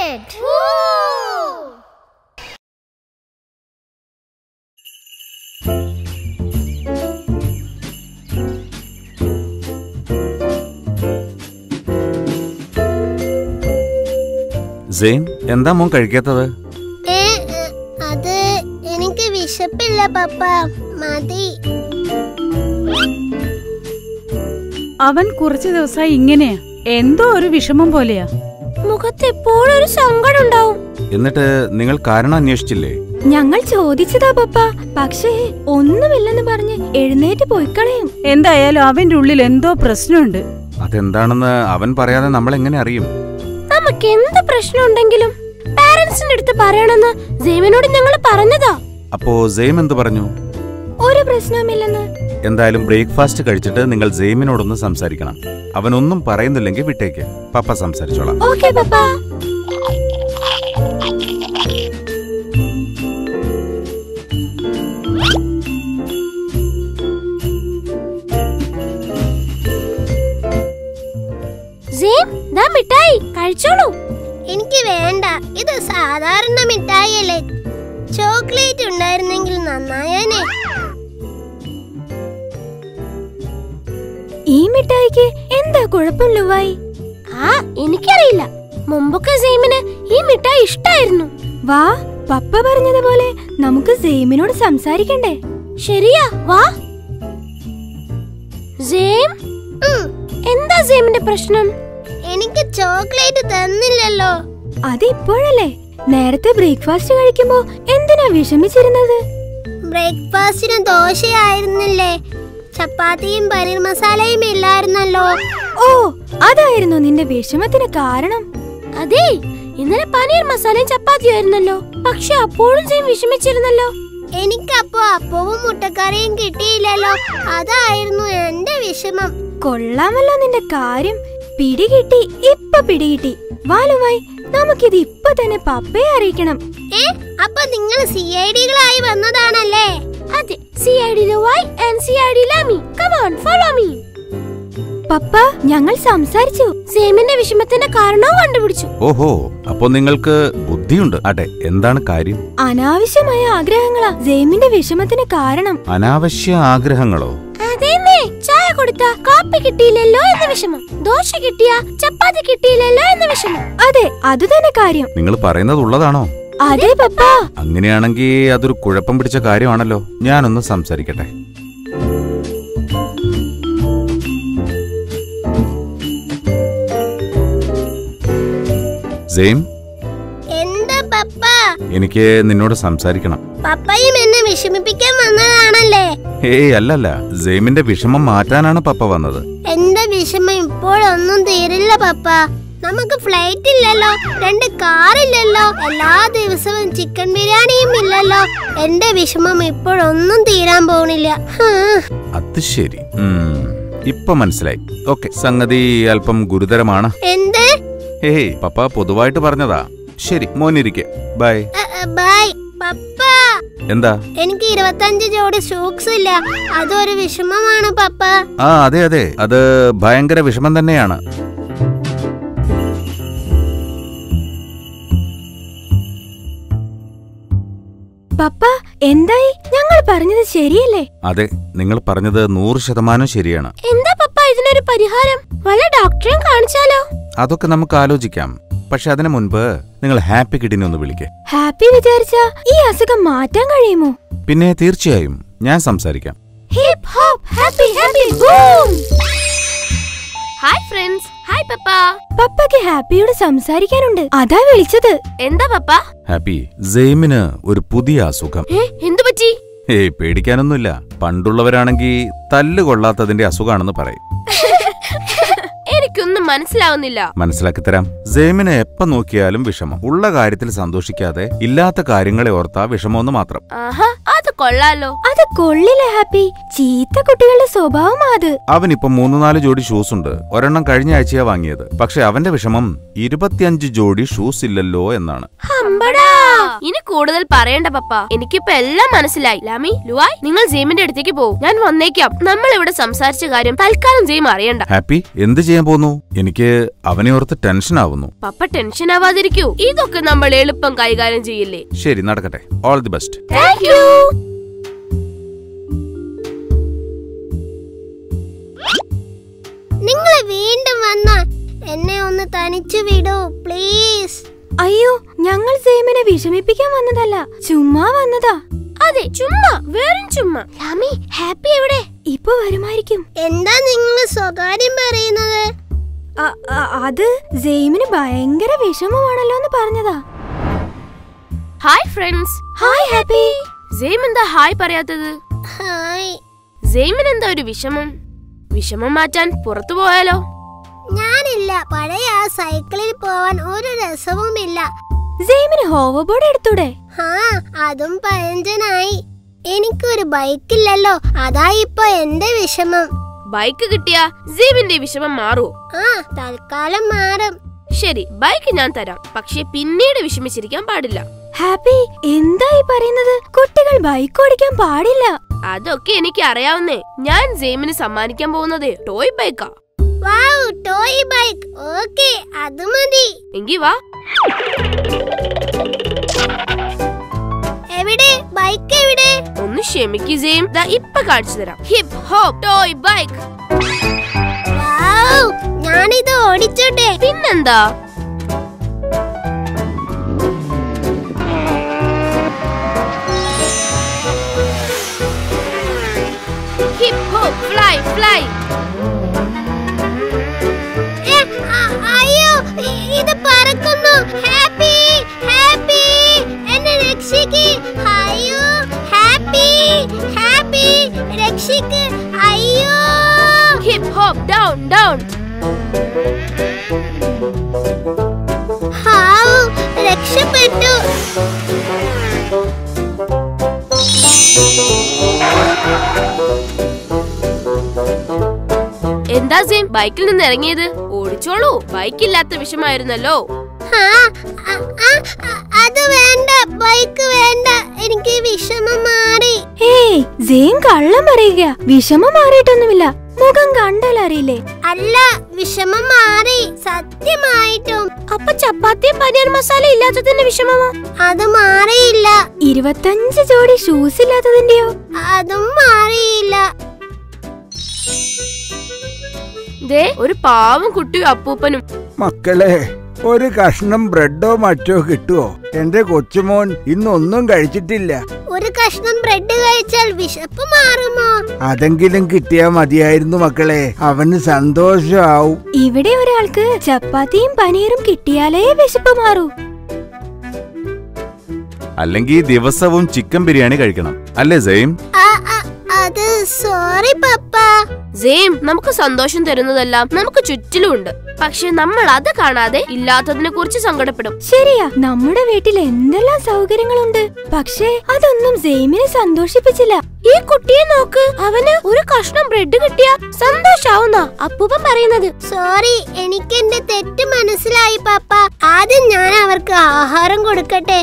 chocolate. സെയിൻ എന്താ മോൻ കഴിക്കാത്തത് ഏ, ഏ, അത് എനിക്ക് വിശപ്പില്ല പപ്പ മതി അവൻ കുറച്ചു ദിവസമായി ഇങ്ങനെയാ എന്തോ ഒരു വിഷമം പോലെയാ മുഖത്ത് എപ്പോഴും ഒരു സങ്കടം ഉണ്ടാവും എന്നിട്ട് നിങ്ങൾ കാരണം അന്വേഷിച്ചില്ലേ ഞങ്ങൾ ചോദിച്ചതാ പപ്പ പക്ഷേ ഒന്നുമില്ലെന്ന് പറഞ്ഞ് എഴുന്നേറ്റ് പോയിക്കളയും എന്തായാലും അവന്റെ ഉള്ളിൽ എന്തോ പ്രശ്നമുണ്ട് അതെന്താണെന്ന് അവൻ പറയാതെ നമ്മൾ എങ്ങനെ അറിയും നമുക്ക് എന്ത് പ്രശ്നം ഉണ്ടെങ്കിലും പാരന്റ്സിന്റെ അടുത്ത് പറയണമെന്ന് ജെയ്മിനോട് ഞങ്ങൾ പറഞ്ഞതാ അപ്പോ സെയിം എന്ത് പറഞ്ഞു ഒരു പ്രശ്നവുമില്ലെന്ന് എന്തായാലും ബ്രേക്ക്ഫാസ്റ്റ് കഴിച്ചിട്ട് നിങ്ങൾ സെയിമിനോടൊന്ന് സംസാരിക്കണം അവനൊന്നും പറയുന്നില്ലെങ്കിൽ വിട്ടേക്ക് പപ്പ സംസാരിച്ചോളാം ഓക്കെ പപ്പ ജെയിം ദാ മിഠായി കഴിച്ചോളൂ എനിക്ക് വേണ്ട ഇത് സാധാരണ മിഠായിയല്ലേ ചോക്ലേറ്റ് ഉണ്ടായിരുന്നെങ്കിൽ നന്നായേനെ ഈ മിഠായിക്ക് എന്താ കുഴപ്പം ലുവായി ആ എനിക്കറിയില്ല മുമ്പൊക്കെ സെയിമിന് ഈ മിഠായി ഇഷ്ടായിരുന്നു വാ പപ്പ പറഞ്ഞതുപോലെ നമുക്ക് സെയിമിനോട് സംസാരിക്കണ്ടേ ശരിയാ വാ സെയിം ഉം, എന്താ സെയിമിന്റെ പ്രശ്നം എനിക്ക് ചോക്ലേറ്റ് തന്നില്ലല്ലോ അതിപ്പോഴല്ലേ നേരത്തെ ബ്രേക്ക്ഫാസ്റ്റ് കഴിക്കുമ്പോ എന്തിനാ വിഷമിച്ചിരുന്നത് ബ്രേക്ക്ഫാസ്റ്റിന് ദോശയായിരുന്നില്ലേ ചപ്പാത്തിയും പനീർ മസാലയും ഇല്ലായിരുന്നല്ലോ ഓ അതായിരുന്നു നിന്റെ വിഷമത്തിന് കാരണം അതെ ഇന്നലെ പനീർ മസാലയും ചപ്പാത്തിയും ആയിരുന്നല്ലോ പക്ഷെ അപ്പോഴും സെയിം വിഷമിച്ചിരുന്നല്ലോ എനിക്കപ്പോ അപ്പവും മുട്ടക്കറിയും കിട്ടിയില്ലല്ലോ അതായിരുന്നു എന്റെ വിഷമം കൊള്ളാമല്ലോ നിന്റെ കാര്യം പിടികിട്ടി ഇപ്പൊ പിടികിട്ടി വാലുവായി നമുക്കിത് ഇപ്പൊ തന്നെ പപ്പയെ അറിയിക്കണം ഏ അപ്പൊ നിങ്ങൾ സി ഐ ഡികളായി വന്നതാണല്ലേ അതെ C I D Y and C I D ലാമി കമോൺ ഫോളോ മീ പപ്പ ഞങ്ങൾ സംസാരിച്ചു സേമിന്റെ വിഷമത്തിന്റെ കാരണവും കണ്ടുപിടിച്ചു ഓഹോ അപ്പോ നിങ്ങൾക്ക് ബുദ്ധിയുണ്ട് അതെ എന്താണ് കാര്യം അനാവശ്യമായ ആഗ്രഹങ്ങളാ ജെയിമിന്റെ വിഷമത്തിന് കാരണം അനാവശ്യ ആഗ്രഹങ്ങളോ അതേന്നേ ചായ കൊടുത്ത കാപ്പി കിട്ടിയില്ലല്ലോ എന്ന വിഷമം ദോശ കിട്ടിയ ചപ്പാത്തി കിട്ടിയില്ലല്ലോ എന്ന വിഷമം അതെ അതുതന്നെ കാര്യം നിങ്ങൾ പറയുന്നത് ഉള്ളതാണോ അതെ പപ്പ അങ്ങനെയാണെങ്കിൽ അതൊരു കുഴപ്പം പിടിച്ച കാര്യമാണല്ലോ ഞാനൊന്ന് സംസാരിക്കട്ടെ സെയിം എന്താ പപ്പ എനിക്ക് നിന്നോട് സംസാരിക്കണം പപ്പയും എന്നെ വിഷമിപ്പിക്കാൻ വന്നതാണല്ലേ ഏയ് അല്ലല്ല സെയിമിന്റെ വിഷമം മാറ്റാനാണ് പപ്പ വന്നത് എന്റെ വിഷമം ഇപ്പോഴൊന്നും തീരില്ല പപ്പ നമുക്ക് ഫ്ലൈറ്റ് ഇല്ലല്ലോ രണ്ട് കാറില്ലല്ലോ എല്ലാ ദിവസവും ചിക്കൻ ബിരിയാണിയും ഇല്ലല്ലോ എന്റെ വിഷമം ഇപ്പോഴൊന്നും തീരാൻ പോണില്ല ഹാ. അത് ശരി ഉം, ഇപ്പൊ മനസ്സിലായി ഓക്കെ സംഗതി അല്പം ഗുരുതരമാണ് എന്ത് ഏയ് പപ്പ പൊതുവായിട്ട് പറഞ്ഞതാ ശരി മോനിരിക്കെ ബൈ അ, അ, ബൈ പപ്പ എന്താ എനിക്ക് ഇരുപത്തഞ്ച് ജോഡി ഷൂക്സ് ഇല്ല അതൊരു വിഷമമാണ് പപ്പ ആ അതെ അതെ അത് ഭയങ്കര വിഷമം തന്നെയാണ് പപ്പ എന്തായി ഞങ്ങൾ പറഞ്ഞത് ശരിയല്ലേ അതെ നിങ്ങൾ പറഞ്ഞത് നൂറ് ശതമാനം ശരിയാണ് എന്താ പപ്പ ഇതിനൊരു പരിഹാരം വല്ല ഡോക്ടറെയും കാണിച്ചാലോ അതൊക്കെ നമുക്ക് ആലോചിക്കാം പക്ഷെ അതിനു മുൻപ് നിങ്ങൾ ഹാപ്പി കിഡിനെ ഒന്ന് വിളിക്കേ ഹാപ്പി വിചാരിച്ച ഈ അസുഖം മാറ്റാൻ കഴിയുമോ പിന്നെ തീർച്ചയായും ഞാൻ സംസാരിക്കാം hip hop happy happy boom hi friends hi പപ്പ പപ്പയ്ക്ക് ഹാപ്പിയോട് സംസാരിക്കാനുണ്ട് അതാ വിളിച്ചത് എന്താ പപ്പ ഹാപ്പി സെയിമിന് ഒരു പുതിയ അസുഖം എന്തു പറ്റി ഏയ് പേടിക്കാനൊന്നുമില്ല പണ്ടുള്ളവരാണെങ്കിൽ തല്ല് കൊള്ളാത്തതിന്റെ അസുഖാണെന്ന് പറയും എനിക്കൊന്നും മനസ്സിലാവുന്നില്ല മനസ്സിലാക്കി തരാം സെയിമിന് എപ്പ നോക്കിയാലും വിഷമം ഉള്ള കാര്യത്തിൽ സന്തോഷിക്കാതെ ഇല്ലാത്ത കാര്യങ്ങളെ ഓർത്താ വിഷമമെന്ന് മാത്രം ആഹാ അത് കൊള്ളാലോ അത് കൊള്ളില്ല ഹാപ്പി ചീത്ത കുട്ടികളുടെ സ്വഭാവമാ അത് അവനിപ്പം മൂന്ന് നാല് ജോഡി ഷൂസ് ഉണ്ട് ഒരെണ്ണം കഴിഞ്ഞ ആഴ്ചയാ വാങ്ങിയത് പക്ഷെ അവന്റെ വിഷമം ഇരുപത്തിയഞ്ച് ജോഡി ഷൂസ് ഇല്ലല്ലോ എന്നാണ് അമ്പടാ ഇനി കൂടുതൽ പറയണ്ട പപ്പ എനിക്കിപ്പോ എല്ലാം മനസ്സിലായി ലാമി ലുവായ് നിങ്ങൾ ജെയിമിന്റെ അടുത്തേക്ക് പോകും ഞാൻ വന്നേക്കാം നമ്മൾ ഇവിടെ സംസാരിച്ച കാര്യം തൽക്കാലം ജെയിം അറിയണ്ട ഹാപ്പി എന്ത് ചെയ്യാൻ പോന്നു എനിക്ക് അവനെ ഓർത്ത് ടെൻഷൻ ആവുന്നു പപ്പ ടെൻഷൻ ആവാതിരിക്കൂ ഇതൊക്കെ നമ്മൾ എളുപ്പം കൈകാര്യം ചെയ്യില്ലേ ശരി നടക്കട്ടെ all the best thank you നിങ്ങൾ വീണ്ടും വന്ന എന്നെ ഒന്ന് തനിച്ചു വിടൂ പ്ലീസ് അയ്യോ ഞങ്ങൾ സെയിമിനെ വിഷമിപ്പിക്കാൻ വന്നതല്ല ചുമ്മാ വന്നതാ അതെ ചുമ്മാ വെറും ചുമ്മാ ലാമി ഹാപ്പി എവിടെ ഇപ്പൊ വരുമായിരിക്കും എന്താ നിങ്ങൾ സ്വകാര്യം പറയുന്നത് അ- അ- അത് സെയിമിന് ഭയങ്കര വിഷമമാണല്ലോ എന്ന് പറഞ്ഞതാ hi friends hi happy Zane എന്താ ഹായ് പറയാത്തത് ഹായ് സെയിമിന് എന്താ ഒരു വിഷമം വിഷമം മാറ്റാൻ പുറത്തു പോയാലോ ഞാനില്ല പഴയ ആ സൈക്കിളിൽ പോവാൻ ഒരു രസവുമില്ല സെയിമിന് ഹോവർ ബോർഡ് എടുത്തൂടെ ഹാ അതും പഴഞ്ചനായി എനിക്കൊരു ബൈക്കില്ലല്ലോ അതാ ഇപ്പൊ എന്റെ വിഷമം ബൈക്ക് കിട്ടിയാ സെയിമിന്റെ വിഷമം മാറുമോ ആ തൽക്കാലം മാറും ശരി ബൈക്ക് ഞാൻ തരാം പക്ഷെ പിന്നീട് വിഷമിച്ചിരിക്കാൻ പാടില്ല ഹാപ്പി എന്താ ഈ പറയുന്നത് കുട്ടികൾ ബൈക്ക് ഓടിക്കാൻ പാടില്ല അതൊക്കെ എനിക്ക് അറിയാവുന്നേ ഞാൻ സെയിമിന് സമ്മാനിക്കാൻ പോകുന്നത് ടോയ് ബൈക്കാ വൗ ടോയ് ബൈക്ക് ഓക്കെ അത് മതി എങ്കി വാ എവിടെ ബൈക്ക് എവിടെ ഒന്ന് ക്ഷമിക്കു സെയിം ദാ ഇപ്പൊ കാണിച്ചു തരാം hip hop toy bike wow ഞാനിത് ഓടിച്ചോട്ടെ പിന്നെന്താ ഹിപ്പ് ഹോപ്പ് ഫ്ലൈ ഫ്ലൈ ഏ, അ- അയ്യോ ഇ- ഇത് പറക്കുന്നു ഹാപ്പി ഹാപ്പി എന്നെ രക്ഷിക്ക് അയ്യോ ഹാപ്പി ഹാപ്പി രക്ഷിക്ക് അയ്യോ ഹിപ്പ് ഹോപ്പ് ഡൗൺ ഡൗൺ ഹാവ് രക്ഷപ്പെട്ടു എന്താ സെയിം ബൈക്കിൽ നിന്ന് ഇറങ്ങിയത് ഓടിച്ചോളൂ ബൈക്കില്ലാത്ത വിഷമായിരുന്നല്ലോ ആ, അ- അ- അ- അത് വേണ്ട ബൈക്ക് വേണ്ട എനിക്ക് വിഷമം മാറി ഏയ് സെയിം കള്ളം പറയുക വിഷമം മാറിയിട്ടൊന്നുമില്ല മുഖം കണ്ടാൽ അറിയില്ലേ അല്ല വിഷമം മാറി സത്യമായിട്ടും അപ്പൊ ചപ്പാത്തിയും പനീർ മസാല ഇല്ലാത്തതിന്റെ വിഷമമോ അത് മാറിയില്ല ഇരുപത്തഞ്ച് ജോഡി ഷൂസ് ഇല്ലാത്തതിന്റെയോ അതും മാറിയില്ല ദേ ഒരു പാവം കുട്ടിയും അപ്പൂപ്പനും മക്കളെ ഒരു കഷ്ണം ബ്രെഡോ മറ്റോ കിട്ടുവോ എന്റെ കൊച്ചുമോൻ ഇന്നൊന്നും കഴിച്ചിട്ടില്ല ഒരു കഷ്ണം ബ്രെഡ് കഴിച്ചാൽ വിശപ്പ് മാറുമോ അതെങ്കിലും കിട്ടിയാ മതിയായിരുന്നു മക്കളെ അവന് സന്തോഷാവും ഇവിടെ ഒരാൾക്ക് ചപ്പാത്തിയും പനീറും കിട്ടിയാലേ വിശപ്പ് മാറൂ അല്ലെങ്കിൽ ദിവസവും ചിക്കൻ ബിരിയാണി കഴിക്കണം അല്ലേ സെയിം ആ, ആ, അത് സോറി പപ്പ സെയിം നമുക്ക് സന്തോഷം തരുന്നതെല്ലാം നമുക്ക് ചുറ്റിലുമുണ്ട് പക്ഷെ നമ്മൾ അത് കാണാതെ ഇല്ലാത്തതിനെ കുറിച്ച് സങ്കടപ്പെടും ശരിയാ നമ്മുടെ വീട്ടിൽ എന്തെല്ലാം സൗകര്യങ്ങളുണ്ട് പക്ഷേ അതൊന്നും സെയിമിനെ സന്തോഷിപ്പിച്ചില്ല ഈ കുട്ടിയെ നോക്ക് അവന് ഒരു കഷ്ണം ബ്രെഡ് കിട്ടിയ സന്തോഷാവുന്ന അപ്പൂപ്പൻ പറയുന്നത് സോറി എനിക്ക് എന്റെ തെറ്റ് മനസ്സിലായി പപ്പ ആദ്യം ഞാൻ അവർക്ക് ആഹാരം കൊടുക്കട്ടെ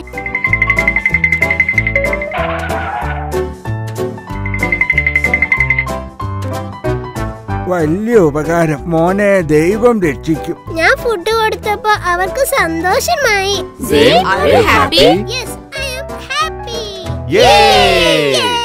വലിയ ഉപകാരം മോനെ ദൈവം രക്ഷിക്കും ഞാൻ ഫുഡ് കൊടുത്തപ്പോ അവർക്ക് സന്തോഷമായി Zane, are you happy? Yes I am happy Yay!